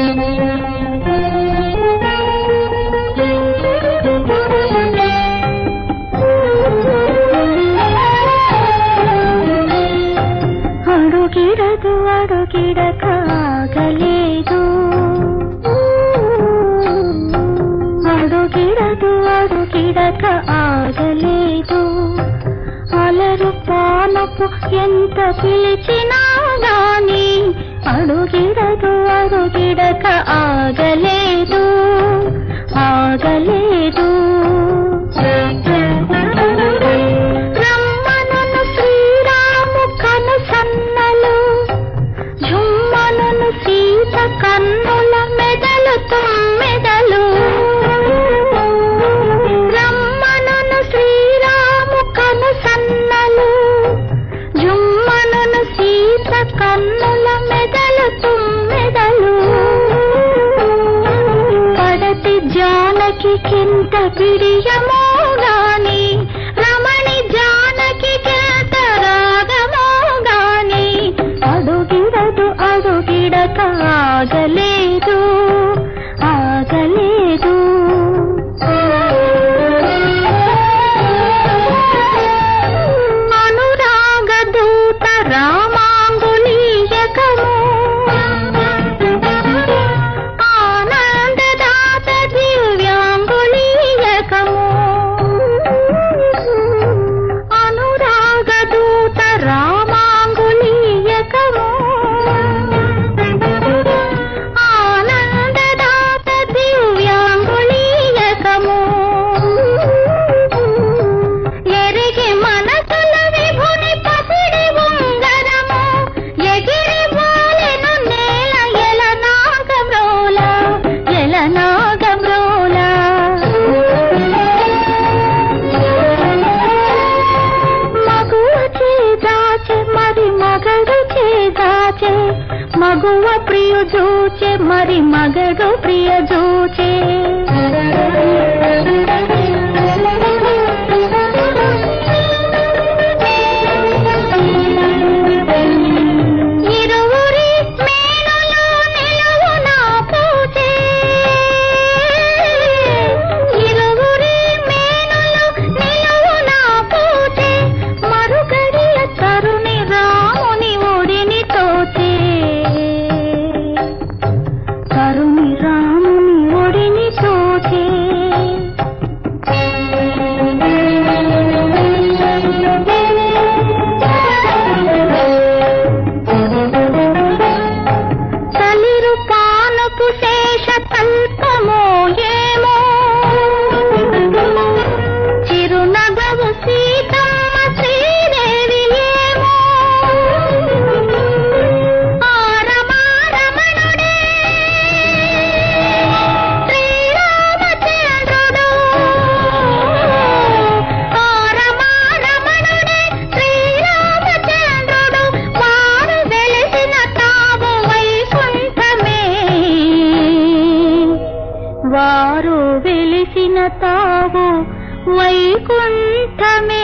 అడుగిడదు అడుగిడక ఆగలేదు అడుగిడదు అడుగిడక ఆగలేదు అలరు పానపు ఎంత పిలిచినా గాని అడుగిడదు అడుగిడక ఆగలేదు ఆగలేదు రమ్మనను శ్రీరాము కను సన్నలు జుమ్మనను సీత కన్నుల మెదలు తుమ్మెదలు రమ్మనను శ్రీరాము కను సన్నలు జుమ్మనను సీత కన్నుల మెదలు తుమ్మెదలు పడతి జానకి కింత పిడియమో గాని రమణి జానకి కింత రాగమో గాని అడుగిడదు అడుగిడక ఆగలేదు ఆగలేదు అనురాగ దూత రామాంగులీయకము ఆనందదాత దివ్యాంగులీయకము అనురాగ దూత రామాంగులీయకము ఆనందదాత దివ్యాంగులీయకము ఎరిగి మనసుల విభుని పసిడి ఉంగరము ఎగిరి వాలెను నేల ఎల నాగమ్రోల ఎల నాగమ్రోల మగువ చేదాచే మరి మగడు చేదాచే మగువ ప్రియ జూచే మరి మగడు ప్రియ జూచే ఇరువురి మేనులో నిలువునా పూచే ఇరువురి మేనులో నిలువునా పూచే మరుగడియ తరుణి రాముని ఒడిని తోచే తరుణి రాముని ఒడిని తోచే తలిరు పానుపు శేష తల్పమో ఏమో చిరునగవు సీతమ్మ శ్రీదేవి ఏమో ఆ రమారమణుడే శ్రీరామచంద్రుడు ఆ రమారమణుడే శ్రీరామచంద్రుడు వారు వెలిసిన తావు వైకుంఠమే వారు వెలిసిన తావు వైకుంఠమే